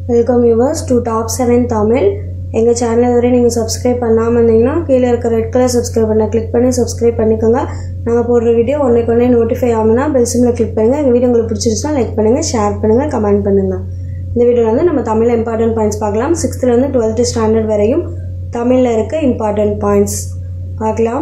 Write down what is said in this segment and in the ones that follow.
welcome yours to top seven Tamil எங்கள் channel வரை நீங்கள் சப்ஸ்கிரைப் பண்ணாமல் இருந்தீங்கன்னா கீழே இருக்க ரெட் கலர் சப்ஸ்கிரைப் பண்ண கிளிக் பண்ணி சப்ஸ்கிரைப் பண்ணிக்கோங்க நாங்கள் போடுற வீடியோ ஒன்றைக்கு ஒன்றே நோட்டிஃபை ஆகும்னா பெல் சிம்மில் கிளிக் பண்ணுங்கள் எங்கள் வீடியோ உங்களுக்கு பிடிச்சிருச்சுன்னா லைக் பண்ணுங்கள் ஷேர் பண்ணுங்கள் கமெண்ட் பண்ணுங்கள் இந்த வீடியோவில் வந்து நம்ம தமிழ் இம்பார்ட்டன்ட் பாயிண்ட்ஸ் பார்க்கலாம் சிக்ஸ்த்துலேருந்து டுவெல்த்து ஸ்டாண்டர்ட் வரையும் தமிழில் இருக்க இம்பார்ட்டன்ட் பாயிண்ட்ஸ் பார்க்கலாம்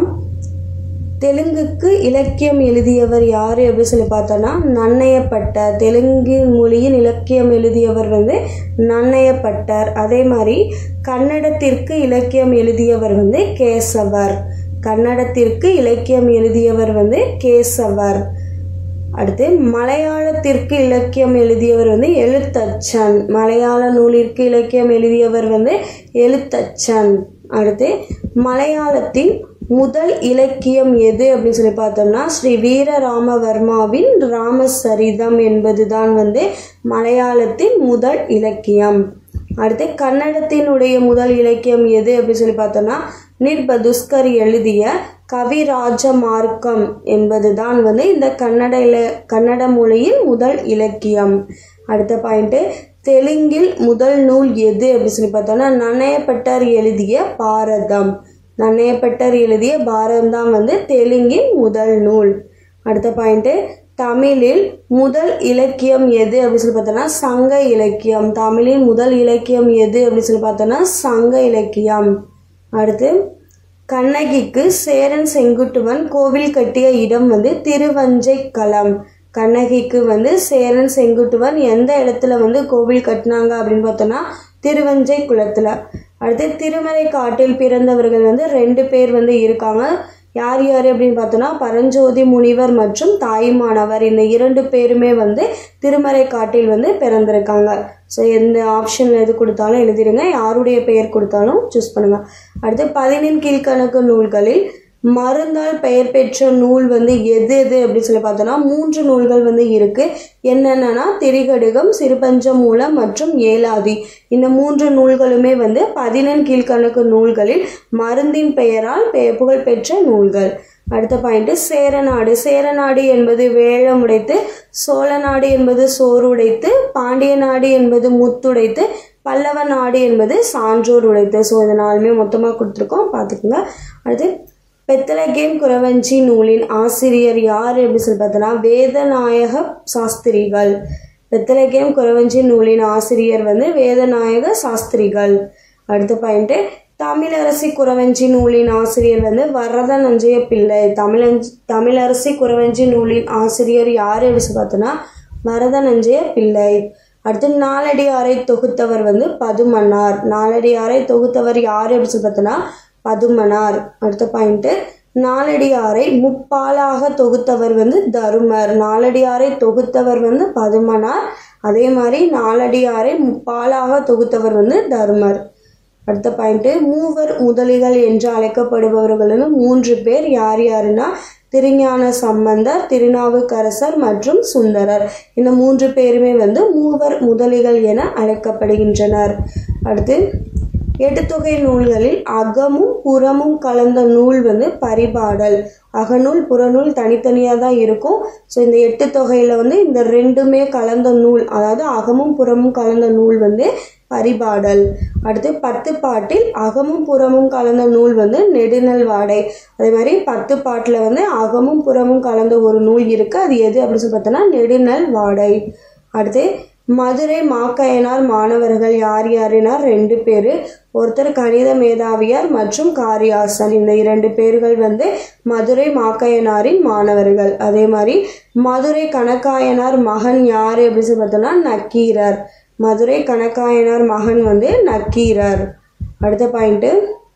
தெலுங்குக்கு இலக்கியம் எழுதியவர் யார் அப்படின்னு சொல்லி பார்த்தோன்னா நன்னயப்பட்டர் தெலுங்கு மொழியின் இலக்கியம் எழுதியவர் வந்து நன்னயப்பட்டர் அதே மாதிரி கன்னடத்திற்கு இலக்கியம் எழுதியவர் வந்து கேசவர் கன்னடத்திற்கு இலக்கியம் எழுதியவர் வந்து கேசவர் அடுத்து மலையாளத்திற்கு இலக்கியம் எழுதியவர் வந்து எழுத்தச்சன் மலையாள நூலிற்கு இலக்கியம் எழுதியவர் வந்து எழுத்தச்சன் அடுத்து மலையாளத்தின் முதல் இலக்கியம் எது அப்படின்னு சொல்லி பார்த்தோம்னா ஸ்ரீ வீரராமவர்மாவின் ராமசரிதம் என்பதுதான் வந்து மலையாளத்தின் முதல் இலக்கியம் அடுத்து கன்னடத்தினுடைய முதல் இலக்கியம் எது அப்படின்னு சொல்லி பார்த்தோம்னா நிர்பதுஸ்கர் எழுதிய கவிராஜ மார்க்கம் என்பதுதான் வந்து இந்த கன்னட இல கன்னட மொழியின் முதல் இலக்கியம் அடுத்த பாயிண்ட்டு தெலுங்கில் முதல் நூல் எது அப்படின்னு சொல்லி பார்த்தோம்னா நனையப்பட்டர் எழுதிய பாரதம் நன்னையப்பட்டர் எழுதிய பாரதம் தான் வந்து தெலுங்கின் முதல் நூல் அடுத்த பாயிண்ட்டு தமிழில் முதல் இலக்கியம் எது அப்படின்னு சொல்லி பார்த்தோன்னா சங்க இலக்கியம் தமிழின் முதல் இலக்கியம் எது அப்படின்னு சொல்லி பார்த்தோன்னா சங்க இலக்கியம் அடுத்து கண்ணகிக்கு சேரன் செங்குட்டுவன் கோவில் கட்டிய இடம் வந்து திருவஞ்சைக்களம் கண்ணகிக்கு வந்து சேரன் செங்குட்டுவன் எந்த இடத்துல வந்து கோவில் கட்டினாங்க அப்படின்னு பார்த்தோன்னா திருவஞ்சை குளத்தில் அடுத்து திருமலை காட்டில் பிறந்தவர்கள் வந்து ரெண்டு பேர் வந்து இருக்காங்க யார் யார் அப்படின்னு பார்த்தோன்னா பரஞ்சோதி முனிவர் மற்றும் தாய்மானவர் இந்த இரண்டு பேருமே வந்து திருமலை காட்டில் வந்து பிறந்திருக்காங்க ஸோ எந்த ஆப்ஷனில் எது கொடுத்தாலும் எழுதிடுங்க யாருடைய பெயர் கொடுத்தாலும் சூஸ் பண்ணுங்கள் அடுத்து பதினெண் கீழ்கணக்கு நூல்களில் மருந்தால் பெயர் பெற்ற நூல் வந்து எது எது அப்படின்னு சொல்லி பார்த்தோன்னா மூன்று நூல்கள் வந்து இருக்கு என்னென்னா திரிகடுகம் சிறுபஞ்ச மூலம் மற்றும் ஏலாதி இந்த மூன்று நூல்களுமே வந்து பதினெண் கீழ்கணக்கு நூல்களில் மருந்தின் பெயரால் புகழ்பெற்ற நூல்கள் அடுத்த பாயிண்ட் சேரநாடு சேரநாடு என்பது வேழம் உடைத்து சோழ நாடு என்பது சோறு உடைத்து பாண்டிய நாடு என்பது முத்துடைத்து பல்லவ நாடு என்பது சான்றோர் உடைத்து ஸோ இது நாலுமே மொத்தமாக கொடுத்துருக்கோம் பார்த்துக்குங்க அடுத்து பெத்தலகேம் குறவஞ்சி நூலின் ஆசிரியர் யார் அப்படின்னு சொல்லி பார்த்தோன்னா வேதநாயக சாஸ்திரிகள் பெத்தலகேம் குறவஞ்சி நூலின் ஆசிரியர் வந்து வேதநாயக சாஸ்திரிகள் அடுத்த பாயிண்ட்டு தமிழரசி குறவஞ்சி நூலின் ஆசிரியர் வந்து வரத நஞ்சைய பிள்ளை தமிழஞ்சி தமிழரசி குறவஞ்சி நூலின் ஆசிரியர் யார் அப்படின்னு சொல்லி பார்த்தோன்னா வரத நஞ்சைய பிள்ளை அடுத்து நாலடியாரை தொகுத்தவர் வந்து பதுமன்னார் நாலடியாரை தொகுத்தவர் யார் அப்படின்னு சொல்லி பார்த்தோன்னா பதுமனார் அடுத்த பாயிண்ட்டு நாலடியாரை முப்பாலாக தொகுத்தவர் வந்து தருமர் நாலடியாரை தொகுத்தவர் வந்து பதுமனார் அதே மாதிரி நாலடியாரை முப்பாலாக தொகுத்தவர் வந்து தருமர் அடுத்த பாயிண்ட்டு மூவர் முதலிகள் என்று அழைக்கப்படுபவர்கள் வந்து மூன்று பேர் யார் யாருன்னா திருஞான சம்பந்தர் திருநாவுக்கரசர் மற்றும் சுந்தரர் இந்த மூன்று பேருமே வந்து மூவர் முதலிகள் என அழைக்கப்படுகின்றனர் அடுத்து எட்டுத்தொகை நூல்களில் அகமும் புறமும் கலந்த நூல் வந்து பரிபாடல் அகநூல் புறநூல் தனித்தனியாக தான் இருக்கும் ஸோ இந்த எட்டு தொகையில் வந்து இந்த ரெண்டுமே கலந்த நூல் அதாவது அகமும் புறமும் கலந்த நூல் வந்து பரிபாடல் அடுத்து பத்து பாட்டில் அகமும் புறமும் கலந்த நூல் வந்து நெடுநல் வாடை அதே மாதிரி பத்து பாட்டில் வந்து அகமும் புறமும் கலந்த ஒரு நூல் இருக்குது அது எது அப்படின்னு சொல்லி பார்த்தோன்னா நெடுநல் வாடை அடுத்து மதுரை மாக்கையனார் மாணவர்கள் யார் யாருனார் ரெண்டு பேர் ஒருத்தர் கணித மேதாவியார் மற்றும் காரியாசன் இந்த இரண்டு பேர்கள் வந்து மதுரை மாக்கையனாரின் மாணவர்கள் அதே மாதிரி மதுரை கணக்காயனார் மகன் யார் அப்படின்னு சொல்லி பார்த்தோம்னா நக்கீரர் மதுரை கணக்காயனார் மகன் வந்து நக்கீரர் அடுத்த பாயிண்ட்டு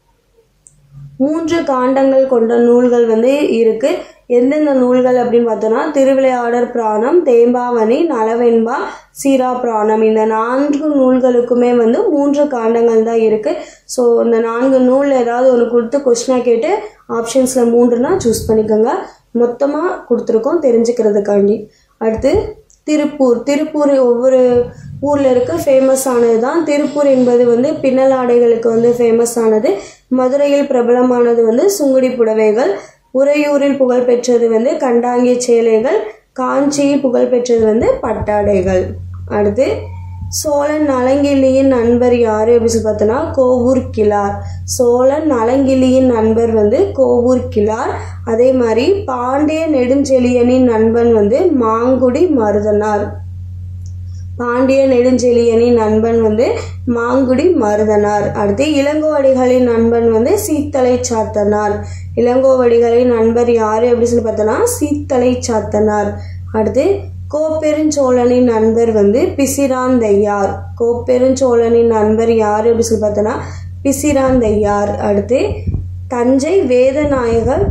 மூன்று காண்டங்கள் கொண்ட நூல்கள் வந்து இருக்கு எந்தெந்த நூல்கள் அப்படின்னு பார்த்தோன்னா திருவிளையாடற் பிராணம் தேம்பாவணி நலவெண்பா சீரா பிராணம் இந்த நான்கு நூல்களுக்குமே வந்து மூன்று காண்டங்கள் தான் இருக்குது ஸோ இந்த நான்கு நூல் ஏதாவது ஒன்று கொடுத்து கொஸ்டினாக கேட்டு ஆப்ஷன்ஸில் மூன்றுனா சூஸ் பண்ணிக்கோங்க மொத்தமாக கொடுத்துருக்கோம் தெரிஞ்சுக்கிறதுக்காண்டி அடுத்து திருப்பூர் திருப்பூர் ஒவ்வொரு ஊரில் இருக்க ஃபேமஸ் ஆனது தான் திருப்பூர் என்பது வந்து பின்னல் ஆடைகளுக்கு வந்து ஃபேமஸ் ஆனது மதுரையில் பிரபலமானது வந்து சுங்குடி புடவைகள் உறையூரில் புகழ்பெற்றது வந்து கண்டாங்கி சேலைகள் காஞ்சியில் புகழ்பெற்றது வந்து பட்டாடைகள் அடுத்து சோழன் நலங்கிள்ளியின் நண்பர் யார் அப்படின்னு சொல்லி பார்த்தோன்னா கோவூர் கிளார் சோழன் நலங்கிள்ளியின் நண்பர் வந்து கோவூர் கிளார் அதே மாதிரி பாண்டிய நெடுஞ்செழியனின் நண்பன் வந்து மாங்குடி மருதனார் பாண்டிய நெடுஞ்செழியனின் நண்பன் வந்து மாங்குடி மருதனார் அடுத்து இளங்கோவடிகளின் நண்பன் வந்து சீத்தலை சாத்தனார் இளங்கோவடிகளின் நண்பர் யாரு அப்படின்னு சொல்லி பார்த்தோன்னா சீத்தலை சாத்தனார் அடுத்து கோப்பெருஞ்சோழனின் நண்பர் வந்து பிசிராந்தையார் கோப்பெருஞ்சோழனின் நண்பர் யார் அப்படின்னு சொல்லி பார்த்தோன்னா பிசிராந்தையார் அடுத்து தஞ்சை வேதநாயகர்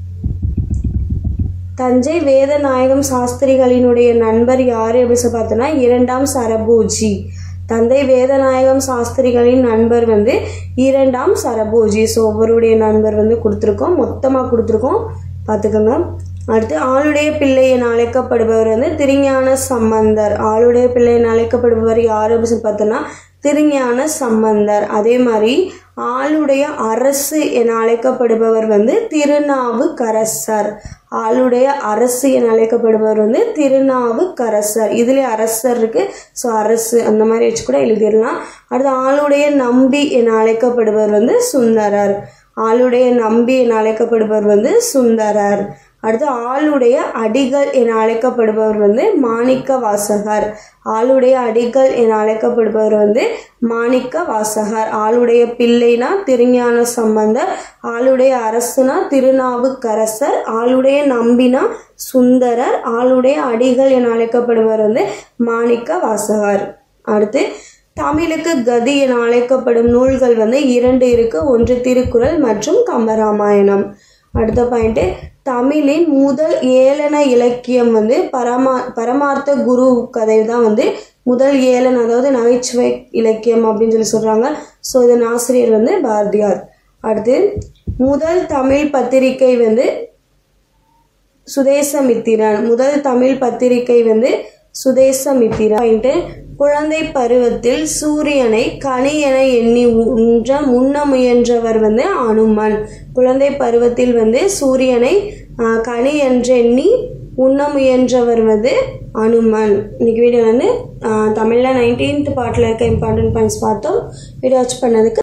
தஞ்சை வேதநாயகம் சாஸ்திரிகளினுடைய நண்பர் யார் அப்படின்னு சொல்லி பார்த்தோன்னா இரண்டாம் சரபோஜி தந்தை வேதநாயகம் சாஸ்திரிகளின் நண்பர் வந்து இரண்டாம் சரபோஜி ஸோ ஒவ்வொருடைய நண்பர் வந்து கொடுத்துருக்கோம் மொத்தமாக கொடுத்துருக்கோம் பார்த்துக்கோங்க அடுத்து ஆளுடைய பிள்ளை என அழைக்கப்படுபவர் வந்து திருஞான சம்பந்தர் ஆளுடைய பிள்ளை என அழைக்கப்படுபவர் யார் அப்படின்னு சொல்லி பார்த்தோன்னா திருஞான சம்பந்தர் அதே மாதிரி ஆளுடைய அரசு என அழைக்கப்படுபவர் வந்து திருநாவுக்கரசர் ஆளுடைய அரசு என அழைக்கப்படுபவர் வந்து திருநாவுக்கரசர் இதுல அரசர் இருக்கு ஸோ அரசு அந்த மாதிரி வச்சு கூட எழுதிடலாம் அடுத்து ஆளுடைய நம்பி என அழைக்கப்படுபவர் வந்து சுந்தரர் ஆளுடைய நம்பி என அழைக்கப்படுபவர் வந்து சுந்தரர் அடுத்து ஆளுடைய அடிகள் என அழைக்கப்படுபவர் வந்து மாணிக்க வாசகர் ஆளுடைய அடிகள் என அழைக்கப்படுபவர் வந்து மாணிக்க வாசகர் ஆளுடைய பிள்ளைனா திருஞான சம்பந்தர் ஆளுடைய அரசுனா திருநாவுக்கரசர் ஆளுடைய நம்பினா சுந்தரர் ஆளுடைய அடிகள் என அழைக்கப்படுபவர் வந்து மாணிக்க வாசகர் அடுத்து தமிழுக்கு கதி என அழைக்கப்படும் நூல்கள் வந்து இரண்டு இருக்கு ஒன்று திருக்குறள் மற்றும் கம்பராமாயணம் அடுத்த பாயிண்ட்டு தமிழின் முதல் ஏளன இலக்கியம் வந்து பரமா பரமார்த்த குரு கதை தான் வந்து முதல் ஏளன் அதாவது நகைச்சுவை இலக்கியம் அப்படின்னு சொல்லி சொல்கிறாங்க ஸோ இதன் ஆசிரியர் வந்து பாரதியார் அடுத்து முதல் தமிழ் பத்திரிகை வந்து சுதேசமித்திரன் முதல் தமிழ் பத்திரிகை வந்து சுதேசமித்திரன் பாயிண்ட்டு குழந்தை பருவத்தில் சூரியனை கனி என எண்ணி உன்ற முன்ன முயன்றவர் வந்து அனுமன் குழந்தை பருவத்தில் வந்து சூரியனை ஆஹ், கனி என்றெண்ணி உண்ண முயன்றவர் வந்து அனுமன் இன்னைக்கு வீடியோ வந்து தமிழில் நைன்டீன்த் பார்ட்டில் இருக்க இம்பார்ட்டன்ட் பாயிண்ட்ஸ் பார்த்தோம் வீடியோ வாட்ச் பண்ணதுக்கு